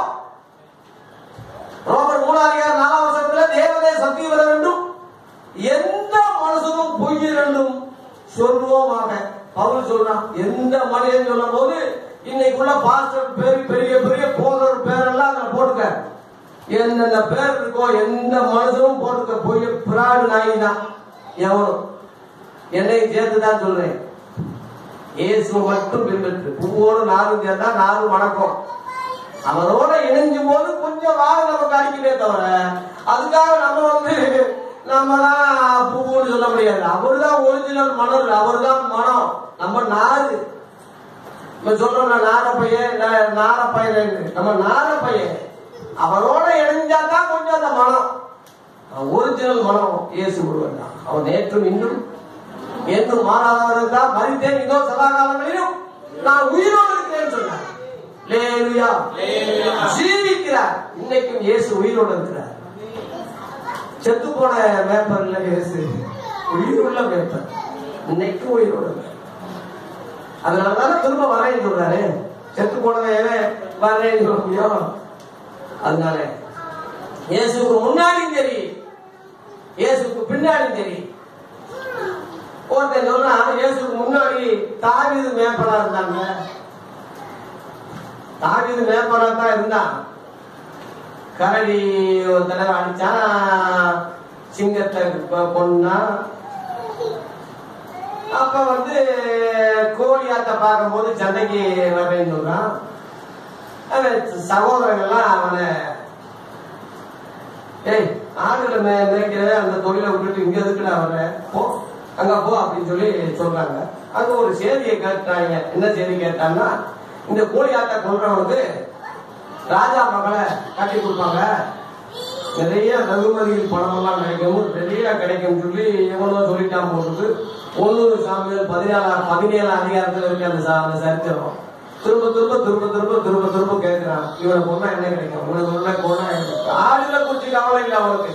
ரோமர் மூணாதிகார் நாலாம் வருஷத்துல தேவனே சத்தியம் வர வேண்டும் எந்த மனுஷனும் பொய் இரண்டும் சொல்வோமாக பவுல் சொல்றான் எந்த மனிதன் சொல்லும் போது இன்னைக்குள்ள பாஸ்டர் பெரிய பெரிய பெரிய போதர் பேரெல்லாம் அதுல போட்டுக்க என்னென்ன பேர் இருக்கோ எந்த மனுஷனும் போட்டுக்க பொய் பிராடு நாய் தான் எவனும் என்னையும் சேர்த்து தான் சொல்றேன் இயேசு மட்டும் பின்பற்று பூவோடு நானும் சேர்ந்தா நானும் வணக்கம் அவரோட இணைஞ்சும் போது கொஞ்சம் வாழ நமக்கு அடிக்கவே தவிர அதுக்காக நம்ம வந்து நம்ம தான் பூன்னு சொல்ல முடியாது அவர் தான் ஒரிஜினல் மணல் அவர் தான் மனம் நம்ம நாறு நம்ம சொல்றோம் நார பையன் நா- நார பையன் நம்ம நார பையன் அவரோட இணைஞ்சா தான் கொஞ்சம் அந்த மனம் ஒரிஜினல் மனம் இயேசு ஒருவன் தான் அவன் நேற்றும் இன்றும் என்றும் மாறாதவர்கள் தான் மறித்தேன் இதோ சதா காலங்களிலும் நான் உயிரோடு இருக்கிறேன்னு சொன்னார் லேலுயா ஜீவிக்கிறார் இன்னைக்கும் இயேசு உயிரோடு இருக்கிறார் செத்து போன மேப்பர் இல்ல இயேசு உயிருள்ள மேப்பர் இன்னைக்கும் உயிரோடு இருக்கிறார் அதனாலதானே திரும்ப வரேன்னு சொல்றாரு செத்து போனவன் எவன் வரேன்னு சொல்ல முடியும் அதனால இயேசுக்கு முன்னாடியும் சரி இயேசுக்கு பின்னாடியும் சரி ஒருத்தன் சொன்னா இயேசுக்கு முன்னாடி தாவீது மேப்பரா இருந்தாங்க தாவீது மேப்பரா தான் இருந்தான் கரடி ஒரு தடவை அடிச்சான் சிங்கத்தை கொ- கொன்னான் அப்ப வந்து கோழியாத்த பார்க்கும்போது சண்டைக்கு வரேன்னு சொல்றான் அவன் சகோதரங்கள்லாம் அவனை ஏய் ஆடுகளை மே மேய்க்கிற அந்த தொழிலை விட்டுட்டு இங்க எதுக்குடா வர்ற போ அங்க போ அப்படின்னு சொல்லி சொல்றாங்க அங்க ஒரு செய்தியை கேட்டாங்க என்ன செய்தி கேட்டான்னா இந்த கோழி ஆட்டை கொள்றவனுக்கு ராஜா மகளை கட்டி கொடுப்பாங்க நிறைய வெகுமதியில் பணம் எல்லாம் கிடைக்கும் நிறைய கிடைக்கும் சொல்லி எவனோ சொல்லிட்டான் போட்டுட்டு ஒண்ணு சாமியல் பதினேழாம் பதினேழாம் அதிகாரத்துல இருக்கு அந்த சா- அந்த சரித்திரம் திரும்ப திரும்ப திரும்ப திரும்ப திரும்ப திரும்ப கேட்கிறான் இவனை கொண்டா என்ன கிடைக்கும் இவனை கொண்டா கொண்டா ஆடுல குறிச்சு கவலை இல்லை அவனுக்கு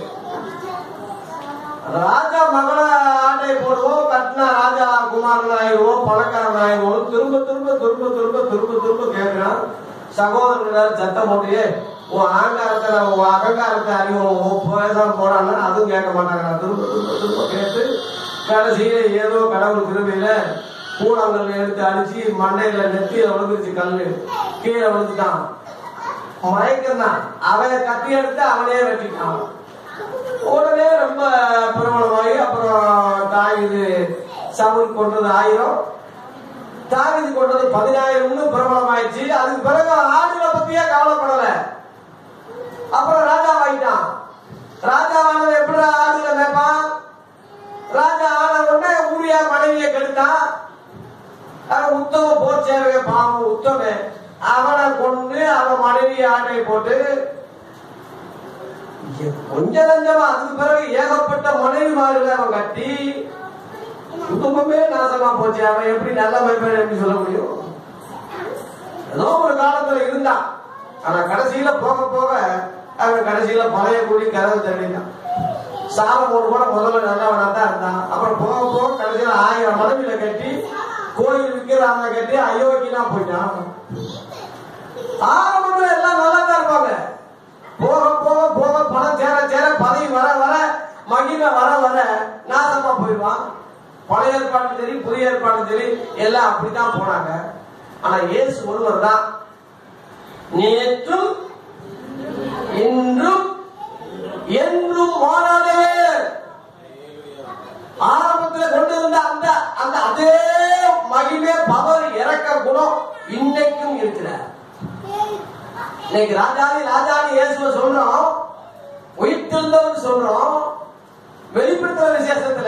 ராஜா மகள ஆட்டை போடுவோம் கட்டினா ராஜா குமாரன் ஆயிடுவோம் பணக்காரன் ஆயிடுவோம் திரும்ப திரும்ப திரும்ப திரும்ப திரும்ப திரும்ப கேட்கிறான் சகோதரர்கள் சத்தம் போட்டு உன் ஆங்காரத்தை உன் அகங்காரத்தை அறிவோம் உன் பேசாம போறான்னா அதுவும் கேட்க மாட்டாங்க திரும்ப திரும்ப திரும்ப கேட்டு கடைசியில ஏதோ கடவுள் திரும்பியில கூடங்கள் எடுத்து அடிச்சு மண்டையில நெத்தியில விழுந்துருச்சு கல்லு கீழே விழுந்துட்டான் மயக்கம் தான் அவன் கத்தி எடுத்து அவனே வெட்டிட்டான் உடனே ரொம்ப பிரபலமாகி அப்புறம் தாவிது சவுல் கொண்டது ஆயிரம் தாவிது கொண்டது பதினாயிரம்னு பிரபலமாயிடுச்சு அதுக்கு பிறகு ஆடுகளை பத்தியே கவலைப்படல அப்புறம் ராஜாவாயிட்டான் ராஜாவானது எப்படி ஆடுகளை மேய்ப்பான் ராஜா ஆன உடனே ஊரியா மனைவியை கெடுத்தான் அவன் உத்தம போர் சேவை பாவம் உத்தம அவனை கொண்டு அவன் மனைவி ஆட்டை போட்டு கொஞ்ச நஞ்சமா அதுக்கு பிறகு ஏகப்பட்ட மனைவிமார்களை அவன் கட்டி குடும்பமே நாசமா போச்சு அவன் எப்படி நல்ல மைப்பேன் எப்படி சொல்ல முடியும் ஏதோ ஒரு காலத்துல இருந்தான் ஆனா கடைசியில போக போக அவன் கடைசியில பழைய கூடி கதவு தள்ளினான் சாலம் ஒரு கூட முதல்ல நல்லவனா தான் இருந்தான் அப்புறம் போக போக கடைசியில ஆயிரம் மனைவியில கட்டி கோயில் விற்கிறாங்க கட்டி அயோக்கியனா போயிட்டான் ஆரம்பத்துல எல்லாம் நல்லா தான் இருப்பாங்க போக போக போக போக பணம் சேர சேர பதவி வர வர மகிமை வர வர நாசமா போயிடுவான் பழைய ஏற்பாடும் சரி புதிய ஏற்பாடும் சரி எல்லாம் அப்படித்தான் போனாங்க ஆனா இயேசு ஒருவர் தான் நேற்றும் இன்றும் என்றும் மாறாதவர் ஆரம்பத்துல கொண்டு வந்த அந்த அந்த அதே மகிமே பவர் இறக்க குணம் இன்னைக்கும் இருக்கிறார் இன்னைக்கு ராஜாதி ராஜாதி இயேசுவ சொல்றோம் உயிர்த்தெழுந்தவர் சொல்றோம் வெளிப்படுத்துற விசேஷத்துல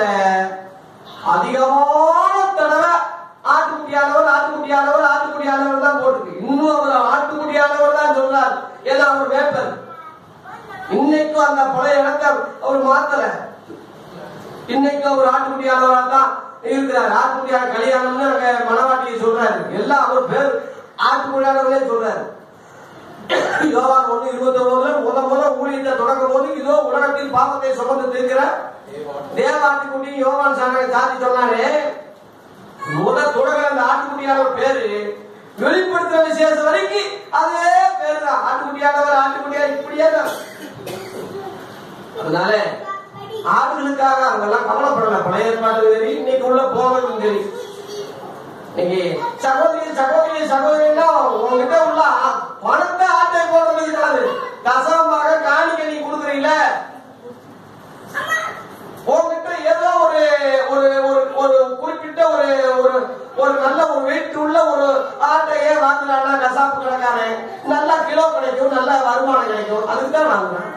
அதிகமான தடவை ஆட்டுக்குட்டியானவர் ஆட்டுக்குட்டியானவர் ஆட்டுக்குட்டியானவர் தான் போட்டிருக்கு இன்னும் அவர் ஆட்டுக்குட்டியானவர் தான் சொல்றார் ஏன்னா அவர் வேப்பர் இன்னைக்கும் அந்த பழைய இடத்தை அவர் மாத்தல இன்னைக்கு அவர் ஆட்டுக்குட்டியானவரா தான் இருக்கிறார் ஆட்டுக்குட்டியான கல்யாணம்னு அங்க மனவாட்டியை சொல்றாரு எல்லாம் அவர் பேர் ஆட்டுக்குட்டியானவரே சொல்றாரு யோவான் ஒண்ணு இருபத்தி ஒன்பதுல முத முத ஊழியத்தை தொடங்கும் போது இதோ உலகத்தில் பாவத்தை சுமந்து தீர்க்கிற தேவாட்டுக்குட்டி யோவான் சாணை சாதி சொன்னாரே முத தொடங்குற அந்த ஆட்டுக்குட்டியானவர் பேரு வெளிப்படுத்துற விசேஷம் வரைக்கும் அதே பேரு தான் ஆட்டுக்குட்டியானவர் ஆட்டுக்குட்டியா இப்படியே தான் அதனால ஆடுகளுக்காக அவங்கெல்லாம் கவலைப்படல பழைய ஏற்பாடு சரி இன்னைக்கு உள்ள போவதும் சரி இன்னைக்கு சகோதரி சகோதரி சகோதரினா உங்ககிட்ட உள்ள ஆ- பணத்தை ஆட்டை போடுறது இருக்காது கசமாக காணிக்க நீ கொடுக்குறீல உங்ககிட்ட ஏதோ ஒரு ஒரு ஒரு ஒரு குறிப்பிட்ட ஒரு ஒரு ஒரு நல்ல ஒரு வெயிட் உள்ள ஒரு ஆட்டையே வாங்கலாம்னா கசாப்பு கடைக்காரன் நல்லா கிலோ கிடைக்கும் நல்ல வருமானம் கிடைக்கும் அதுக்கு தான் வாங்குறேன்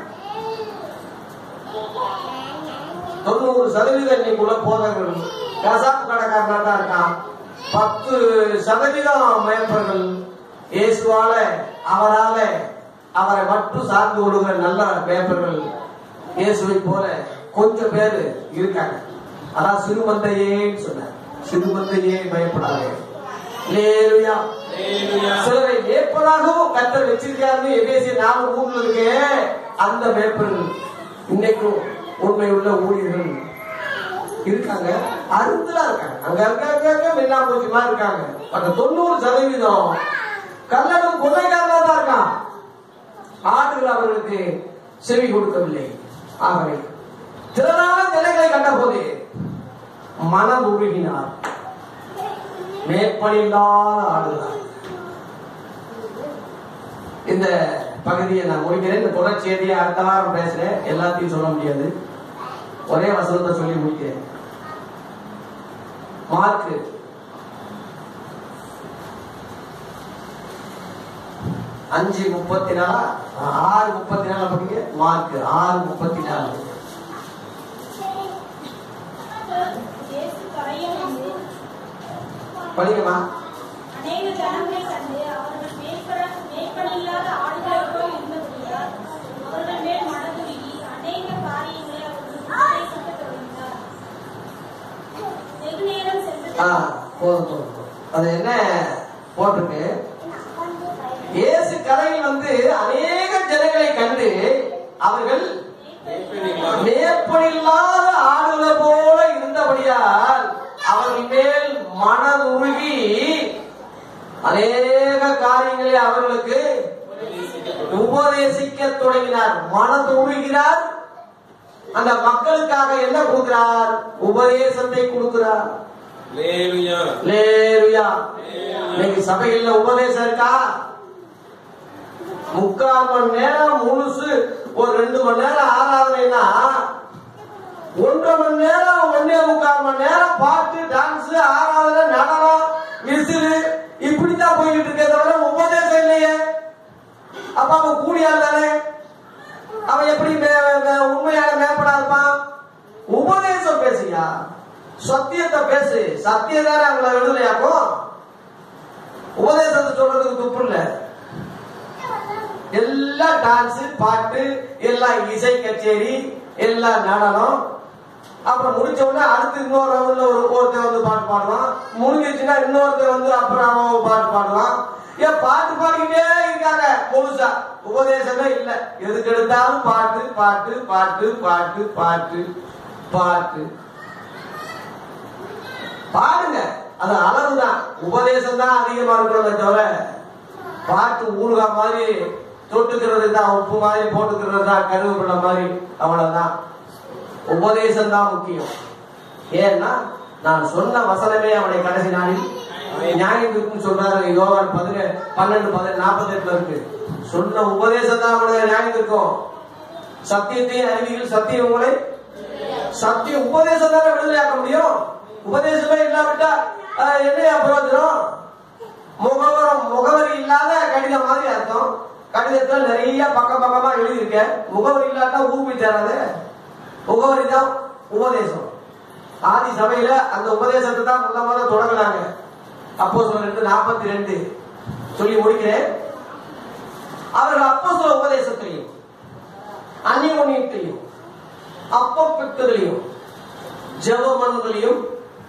தொண்ணூறு சதவீதம் இன்னைக்குள்ள போதகர்கள் கசாப்பு கடைக்காரனா தான் இருக்கான் பத்து சதவீதம் மேற்பர்கள் இயேசுவால அவரால அவரை மட்டும் சார்ந்து விடுகிற நல்ல மேற்பர்கள் இயேசுவை போல கொஞ்சம் பேர் இருக்காங்க அதான் சிறுமந்தையேன்னு சொன்னார் சிறுமந்தையே பயப்படாதே லேலுயா ஹalleluya. சிலரை மேய்ப்பராகவும் கத்தர் வச்சிருக்காருன்னு எபேசிய நாலு மூணுல இருக்கே அந்த மேய்ப்பர்கள் இன்னைக்கும் உண்மை உள்ள ஊழியர்கள் இருக்காங்க அருந்தலா இருக்காங்க அங்க அங்க அங்க அங்க மின்னா பூச்சி மாதிரி இருக்காங்க பட் தொண்ணூறு சதவீதம் கல்லடம் கொள்ளைக்காரனா தான் இருக்கான் ஆடுகள் அவர்களுக்கு செவி கொடுக்கவில்லை ஆகவே திரளான நிலைகளை கண்டபோது மனம் உருகினார் மேற்பணில்லாத ஆடுகிறார் இந்த பகுதியை நான் முடிக்கிறேன் இந்த தொடர் செய்தியை அடுத்த வாரம் பேசுறேன் எல்லாத்தையும் சொல்ல முடியாது ஒரே வசனத்தை சொல்லி முடிக்கிறேன் மார்க்கு அஞ்சு முப்பத்தி நாலா ஆறு முப்பத்தி நாலு படிங்க மார்க்கு ஆறு முப்பத்தி நாலு இயேசு கரையில் வந்து படிங்கம்மா அநேக ஜனங்களை கண்டு அவர்கள் மேய்ப்பர- மேய்ப்பனில்லாத ஆடுகளைப் போல் இருந்தபடியால் அவர்கள் மேல் மனதுருகி அநேக காரியங்களை அவர்களுக்கு உபதேசிக்கத் தொடங்கினார். வெகு நேரம் சென்றது ஆ போதும் போதும் போதும். அது என்ன போட்டிருக்கு இயேசு கரையில் வந்து அநேக ஜனங்களை கண்டு அவர்கள் மேய்ப்பனில்லாத மேற்பனில்லாத ஆடுகளை போல இருந்தபடியால் அவர்கள் மேல் மனதுருகி அநேக காரியங்களை அவர்களுக்கு உபதேசிக்க தொடங்கினார் மனது உருகிறார் அந்த மக்களுக்காக என்ன கொடுக்கிறார் உபதேசத்தை கொடுக்கிறார் ஹalleluya. லேலுயா இன்னைக்கு சபையில உபதேசம் இருக்கா முக்கால் மணி நேரம் முழுசு ஒரு ரெண்டு மணி நேரம் ஆராதனைனா ஒன்றரை மணி நேரம் ஒன்னே முக்கால் மணி நேரம் பாட்டு டான்ஸ் ஆராதனை நடனம் விசிறு இப்படித்தான் போய்கிட்டு இருக்கே தவிர உபதேசம் இல்லையே அப்ப அவன் கூலியாள் தானே அவன் எப்படி மே- மே- உண்மையான மேம்படா இருப்பான் உபதேசம் பேசியா சத்தியத்தை பேசு சத்தியம் தானே அவங்கள விடுதலையாக்கும் உபதேசத்தை சொல்றதுக்கு துப்பு இல்ல எல்லாம் டான்ஸ் பாட்டு எல்லாம் இசை கச்சேரி எல்லாம் நடனம் அப்புறம் முடிச்ச உடனே அடுத்து இன்னொரு ரவுண்ட்ல ஒரு ஒருத்தன் வந்து பாட்டு பாடுவான் முடிஞ்சிச்சுன்னா இன்னொருத்தன் வந்து அப்புறம் அவன் பாட்டு பாடுவான் ஏன் பாட்டு பாடிக்கிட்டே இருக்காங்க முழுசா உபதேசமே இல்ல எதுக்கு எடுத்தாலும் பாட்டு பாட்டு பாட்டு பாட்டு பாட்டு பாட்டு பாடுங்க அது அளவுதான் உபதேசம் தான் அதிகமா இருக்கணுமே தவிர பாட்டு ஊறுகா மாதிரி தொட்டுக்கிறது தான் உப்பு மாதிரி போட்டுக்கிறது தான் கருவேப்பிலை மாதிரி அவ்வளவுதான் உபதேசம் தான் முக்கியம் ஏன்னா நான் சொன்ன வசனமே அவனை கடைசி நாளில் நியாயம் இருக்குன்னு சொல்றாரு யோகான் பதினே பன்னெண்டு பதினெட்டு நாற்பத்தி எட்டுல இருக்கு சொன்ன உபதேசம் தான் அவனை நியாயம் இருக்கும் சத்தியத்தையும் அறிவியல் சத்தியம் உங்களை சத்திய உபதேசம் தானே விடுதலையாக்க முடியும் உபதேசமே இல்லாவிட்டா அஹ், என்ன பிரயோஜனம் முகவரம் முகவரி இல்லாத கடிதம் மாதிரி அர்த்தம் கடிதத்துல நிறைய பக்கம் பக்கமா எழுதியிருக்க முகவரி இல்லாட்டா ஊப்பி தராது முகவரி தான் உபதேசம் ஆதி சபையில அந்த உபதேசத்தை தான் முத முத தொடங்கினாங்க அப்போ சொல்ல ரெண்டு நாற்பத்தி ரெண்டு சொல்லி முடிக்கிறேன் அவர்கள் அப்போ சொல்ல உபதேசத்திலையும் அந்நியோன்யத்தையும் அப்பப்பெட்டுகளையும் ஜெபமனுகளையும்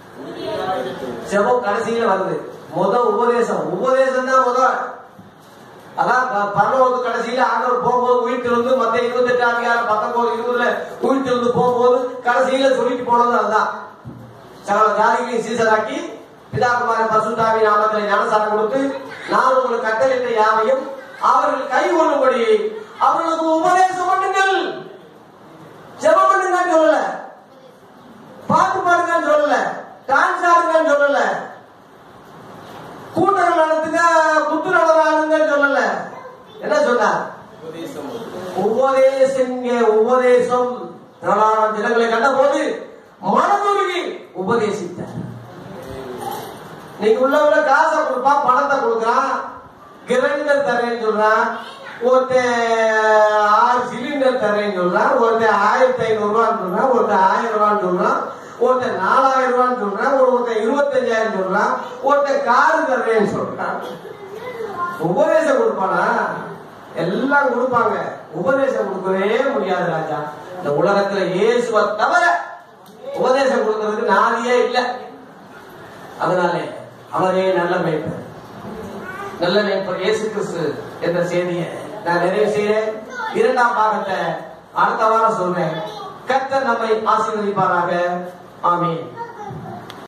ஜெபம் கடைசியில வருது முத உபதேசம் உபதேசம் தான் முத அதான் ப- பரலோகத்து கடைசியில ஆண்டவர் போகும்போது உயிர்த்திருந்து மத்த இருபத்தி எட்டு அதிகாரம் பத்தொன்பது இருபதுல உயிர்த்திருந்து போகும்போது கடைசியில சொல்லிட்டு போனது அதுதான் சகல ஜாதிகளையும் சீசராக்கி பிதாகுமார பசுதாவி நாமத்தில் ஞானசாரம் கொடுத்து நான் உங்களுக்கு கட்டளையிட்ட யாவையும் அவர்கள் கை கொள்ளும்படி அவர்களுக்கு உபதேசம் பண்ணுங்கள் ஜெபம் பண்ணுங்கன்னு சொல்லல பாட்டு பாடுங்கன்னு சொல்லல டான்ஸ் ஆடுங்கன்னு சொல்லல கூட்டங்கள் நடத்துங்க குத்து நடனாடுங்கன்னு சொல்லல என்ன சொன்னார் உபதேசம் உபதேசங்க உபதேசம் திரளான ஜனங்களை கண்டபோது மனதுருகி உபதேசித்தார் நீங்க உள்ளவங்க காசை கொடுப்பான் பணத்தை கொடுக்குறான் கிரைண்டர் தரேன்னு சொல்றான் ஒருத்தன் ஆறு சிலிண்டர் தரேன்னு சொல்றான் ஒருத்தன் ஆயிரத்தி ஐநூறு ரூபான்னு சொல்றான் ஒருத்தன் ஆயிரம் ரூபான்னு சொல்றான் ஒருத்தன் நாலாயிரம் ரூபான்னு சொல்றான் ஒருத்தன் இருபத்தஞ்சாயிரம் சொல்றான் ஒருத்தன் காரு தர்றேன்னு சொல்றான் உபதேசம் கொடுப்பானா எல்லாம் கொடுப்பாங்க உபதேசம் கொடுக்கவே முடியாது ராஜா இந்த உலகத்துல இயேசுவை தவிர உபதேசம் கொடுக்கறதுக்கு நாதியே இல்லை அதனாலே அவரே நல்ல மேய்ப்பர் நல்ல மேய்ப்பர் இயேசு கிறிஸ்து என்ற செய்தியை நான் நிறைவு செய்கிறேன் இரண்டாம் பாகத்தை அடுத்த வாரம் சொல்றேன் கர்த்தர் நம்மை ஆசீர்வதிப்பாராக ஆமீன்